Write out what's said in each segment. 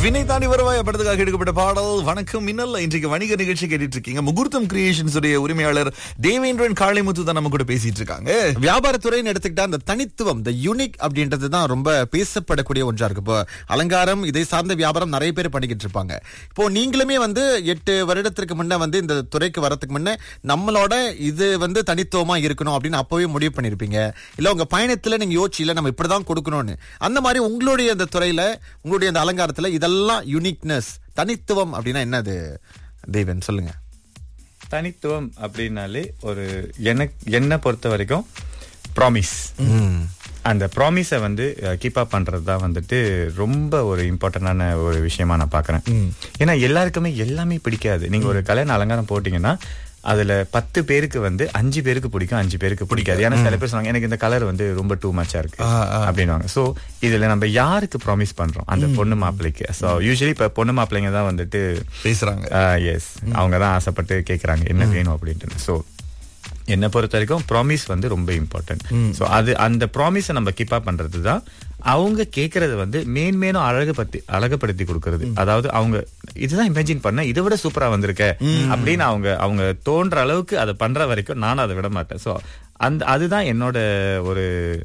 வினை தாண்டி வருவாய் படத்துக்காக எடுக்கப்பட்ட பாடல் வணக்கம் மின்னல் இன்றைக்கு வணிக நிகழ்ச்சி கேட்டுட்டு இருக்கீங்க முகூர்த்தம் கிரியேஷன்ஸ் உடைய உரிமையாளர் தேவேந்திரன் காளிமுத்து தான் நம்ம கூட பேசிட்டு இருக்காங்க வியாபாரத்துறைன்னு எடுத்துக்கிட்டா அந்த தனித்துவம் இந்த யூனிக் அப்படின்றது தான் ரொம்ப பேசப்படக்கூடிய ஒன்றா இருக்கு இப்போ அலங்காரம் இதை சார்ந்த வியாபாரம் நிறைய பேர் பண்ணிக்கிட்டு இருப்பாங்க இப்போ நீங்களுமே வந்து எட்டு வருடத்திற்கு முன்ன வந்து இந்த துறைக்கு வரதுக்கு முன்ன நம்மளோட இது வந்து தனித்துவமா இருக்கணும் அப்படின்னு அப்பவே முடிவு பண்ணிருப்பீங்க இல்ல உங்க பயணத்துல நீங்க யோசிச்சு இல்ல நம்ம இப்படிதான் கொடுக்கணும்னு அந்த மாதிரி உங்களுடைய அந்த துறையில உங்களுடைய அந்த அலங்காரத்துல இதெல்லாம் யூனிக்னஸ் தனித்துவம் அப்படின்னா என்னது தேவன் சொல்லுங்க தனித்துவம் அப்படின்னாலே ஒரு எனக்கு என்னை பொறுத்த வரைக்கும் ப்ராமிஸ் அந்த ப்ராமிஸை வந்து கீப் அப் பண்றது தான் வந்துட்டு ரொம்ப ஒரு இம்பார்ட்டன்டான ஒரு விஷயமா நான் பாக்குறேன் ஏன்னா எல்லாருக்குமே எல்லாமே பிடிக்காது நீங்க ஒரு கல்யாண அலங்காரம் போட்டீங்கன்னா அதுல பத்து பேருக்கு வந்து அஞ்சு பேருக்கு பிடிக்கும் அஞ்சு பேருக்கு பிடிக்காது ஏன்னா சில பேர் சொன்னாங்க எனக்கு இந்த கலர் வந்து ரொம்ப டூ மச்சா இருக்கு அப்படின்னுவாங்க சோ இதுல நம்ம யாருக்கு ப்ராமிஸ் பண்றோம் அந்த பொண்ணு மாப்பிள்ளைக்கு ஸோ யூஸ்வலி இப்ப பொண்ணு மாப்பிள்ளைங்க தான் வந்துட்டு பேசுறாங்க எஸ் அவங்க தான் ஆசைப்பட்டு கேக்குறாங்க என்ன வேணும் அப்படின்ட்டு ஸோ என்னை பொறுத்த வரைக்கும் ப்ராமிஸ் வந்து ரொம்ப இம்பார்ட்டன்ட் ஸோ அது அந்த ப்ராமிஸை நம்ம கீப் அப் பண்றது தான் அவங்க கேக்குறது வந்து மேன்மேலும் அழகுபடுத்தி அழகுபடுத்தி கொடுக்கறது அதாவது அவங்க இதுதான் இமேஜின் பண்ண இதை விட சூப்பரா வந்திருக்க அப்படின்னு அவங்க அவங்க தோன்ற அளவுக்கு அதை பண்ற வரைக்கும் நானும் அதை விட மாட்டேன் ஸோ அந்த அதுதான் என்னோட ஒரு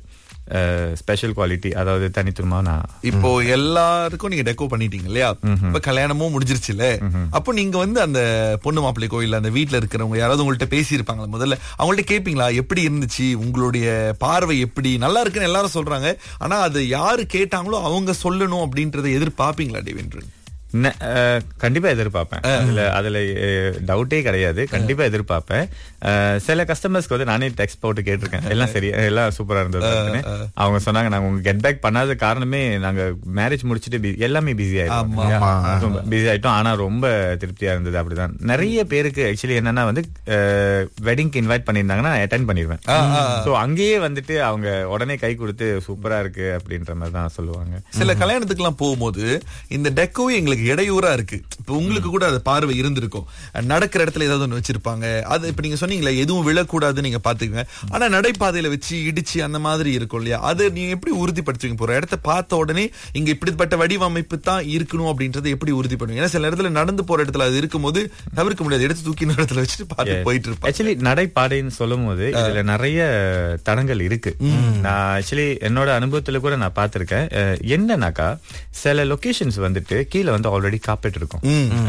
ஸ்பெஷல் குவாலிட்டி அதாவது தனித்துவமா நான் இப்போ எல்லாருக்கும் நீங்க டெக்கோ பண்ணிட்டீங்க இல்லையா இப்ப கல்யாணமும் முடிஞ்சிருச்சுல அப்போ நீங்க வந்து அந்த பொண்ணு மாப்பிள்ளை கோயில் அந்த வீட்ல இருக்கிறவங்க யாராவது உங்கள்ட்ட பேசி இருப்பாங்களா முதல்ல அவங்கள்ட்ட கேப்பீங்களா எப்படி இருந்துச்சு உங்களுடைய பார்வை எப்படி நல்லா இருக்குன்னு எல்லாரும் சொல்றாங்க ஆனா அது யாரு கேட்டாங்களோ அவங்க சொல்லணும் அப்படின்றத எதிர்பார்ப்பீங்களா தேவேந்திரன் ந- அஹ், கண்டிப்பா எதிர்பார்ப்பேன் அதுல அதுல டவுட்டே கிடையாது கண்டிப்பா எதிர்பார்ப்பேன் அஹ், சில கஸ்டமர்ஸ்க்கு வந்து நானே டெக்ஸ்ட் போட்டு கேட்டிருக்கேன் எல்லாம் சரி எல்லாம் சூப்பரா இருந்தது அப்படின்னு. அவங்க சொன்னாங்க நாங்க உங்க கெட் பேக் பண்ணாத காரணமே நாங்க மேரேஜ் முடிச்சுட்டு bu- எல்லாமே பிஸி ஆயிட்டோம் பிஸி ஆயிட்டோம் ஆனா ரொம்ப திருப்தியா இருந்தது அப்படிதான் நிறைய பேருக்கு ஆக்சுவலி என்னன்னா வந்து வெட்டிங்க்கு இன்வைட் பண்ணியிருந்தாங்கன்னா அட்டன் பண்ணிடுவேன் சோ அங்கேயே வந்துட்டு அவங்க உடனே கை கொடுத்து சூப்பரா இருக்கு அப்படின்ற மாதிரி தான் சொல்லுவாங்க சில கல்யாணத்துக்குலாம் போகும்போது இந்த டெக்கோவே எங்களுக்கு இடையூறா இருக்கு இப்ப உங்களுக்கு கூட அது பார்வை இருந்திருக்கும் நடக்கிற இடத்துல ஏதாவது ஒண்ணு வச்சிருப்பாங்க அது இப்ப நீங்க சொன்னீங்களே எதுவும் விழக்கூடாது நீங்க பாத்துக்கங்க ஆனா நடைபாதையில வச்சு இடிச்சு அந்த மாதிரி இருக்கும் இல்லையா அது நீங்க எப்படி உறுதிப்படுத்துவீங்க போற இடத்த பார்த்த உடனே இங்க இப்படிப்பட்ட வடிவமைப்பு தான் இருக்கணும் அப்படின்றத எப்படி உறுதி பண்ணுவீங்க ஏன்னா சில இடத்துல நடந்து போற இடத்துல அது இருக்கும்போது தவிர்க்க முடியாது எடுத்து தூக்கி இன்னொரு இடத்துல வச்சுட்டு பார்த்து போயிட்டு இருப்பாங்க ஆக்சுவலி நடைபாதைன்னு சொல்லும் போது இதுல நிறைய தடங்கள் இருக்கு நான் ஆக்சுவலி என்னோட அனுபவத்துல கூட நான் பார்த்திருக்கேன் அஹ், என்னன்னாக்கா சில லொகேஷன்ஸ் வந்துட்டு கீழே வந்து ஆல்ரெடி காப்பெட் இருக்கும்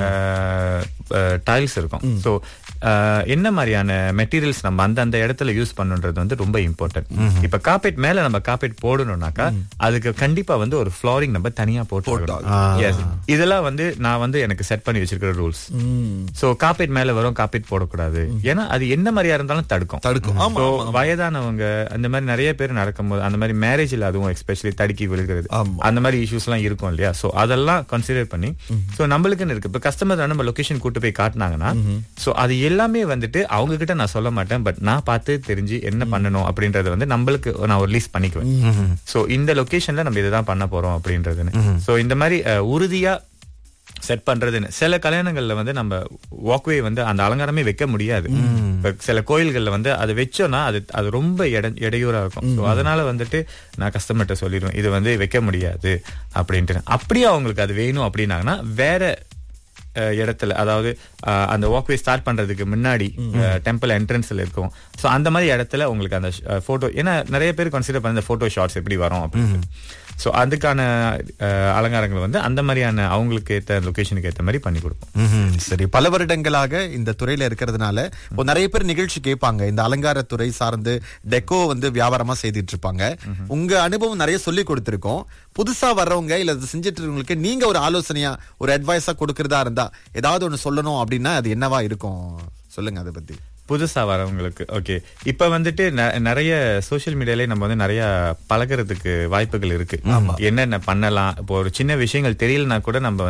டைல்ஸ் இருக்கும் ஸோ என்ன மாதிரியான மெட்டீரியல்ஸ் நம்ம அந்த அந்த இடத்துல யூஸ் பண்ணுன்றது வந்து ரொம்ப இம்பார்ட்டன்ட் இப்ப காப்பெட் மேல நம்ம காப்பெட் போடணும்னாக்கா அதுக்கு கண்டிப்பா வந்து ஒரு ஃப்ளோரிங் நம்ம தனியா போட்டு Yes. இதெல்லாம் வந்து நான் வந்து எனக்கு செட் பண்ணி வச்சிருக்கிற ரூல்ஸ் சோ காப்பேட் மேல வரும் காப்பேட் போடக்கூடாது ஏன்னா அது என்ன மாதிரியா இருந்தாலும் தடுக்கும் தடுக்கும். ஆமா, So, ஆமா, ஆமா. வயதானவங்க அந்த மாதிரி நிறைய பேர் நடக்கும்போது அந்த மாதிரி மேரேஜ்ல அதுவும் எஸ்பெஷலி தடுக்கி விழுகிறது ஆமா. அந்த மாதிரி இஷ்யூஸ் எல்லாம் இருக்கும் இல்லையா சோ அதெல்லாம் கன்சிடர் பண்ணி சோ நம்மளுக்குன்னு இருக்கு இப்ப கஸ்டமர் நம்ம லொகேஷன் கூட்டு போய் காட்டினாங்கன்னா சோ அது எல்லாமே வந்துட்டு அவங்க கிட்ட நான் சொல்ல மாட்டேன் பட் நான் பார்த்து தெரிஞ்சு என்ன பண்ணணும் அப்படின்றத வந்து நம்மளுக்கு நான் ஒரு லீஸ் பண்ணிக்குவேன் சோ இந்த லொகேஷன்ல நம்ம இதுதான் பண்ண போறோம் அப்படின்றதுன்னு சோ இந்த மாதிரி அஹ், உறுதியா செட் பண்றதுன்னு சில கல்யாணங்கள்ல வந்து நம்ம வாக்வே வந்து அந்த அலங்காரமே வைக்க முடியாது இப்ப சில கோயில்கள்ல வந்து அது வச்சோம்னா அது அது ரொம்ப இட- இடையூறா இருக்கும் So, அதனால வந்துட்டு நான் கஸ்டமர்கிட்ட சொல்லிடுவேன் இது வந்து வைக்க முடியாது அப்படின்ட்டு அப்படியே அவங்களுக்கு அது வேணும் அப்படின்னாங்கன்னா வேற அஹ், இடத்துல அதாவது அஹ், அந்த வாக்வே ஸ்டார்ட் பண்றதுக்கு முன்னாடி டெம்பிள் என்ட்ரன்ஸ்ல இருக்கும் சோ அந்த மாதிரி இடத்துல உங்களுக்கு அந்த போட்டோ ஏன்னா நிறைய பேர் கன்சிடர் பண்ண இந்த போட்டோ ஷாட்ஸ் எப்படி வரும் அப்படின்னு சோ அதுக்கான அஹ், அலங்காரங்கள் வந்து அந்த மாதிரியான அவங்களுக்கு ஏத்த லொகேஷனுக்கு ஏத்த மாதிரி பண்ணி கொடுப்போம் ம்ஹும். சரி பல வருடங்களாக இந்த துறையில இருக்கிறதுனால இப்போ நிறைய பேர் நிகழ்ச்சி கேட்பாங்க இந்த அலங்காரத்துறை சார்ந்து டெக்கோ வந்து வியாபாரமா செய்துட்டு இருப்பாங்க உங்க அனுபவம் நிறைய சொல்லி கொடுத்திருக்கோம் புதுசா வர்றவங்க இல்ல இது செஞ்சுட்டு இருக்கவங்களுக்கு நீங்க ஒரு ஆலோசனையா ஒரு அட்வைஸா கொடுக்கறதா இருந்தா ஏதாவது ஒண்ணு சொல்லணும் அப்படின்னா அது என்னவா இருக்கும் சொல்லுங்க அதை பத்தி புதுசா வரவங்களுக்கு ஓகே இப்ப வந்துட்டு ந- நிறைய சோஷியல் மீடியாலே நம்ம வந்து நிறைய பழகுறதுக்கு வாய்ப்புகள் இருக்கு என்னென்ன பண்ணலாம் இப்போ ஒரு சின்ன விஷயங்கள் தெரியலனா கூட நம்ம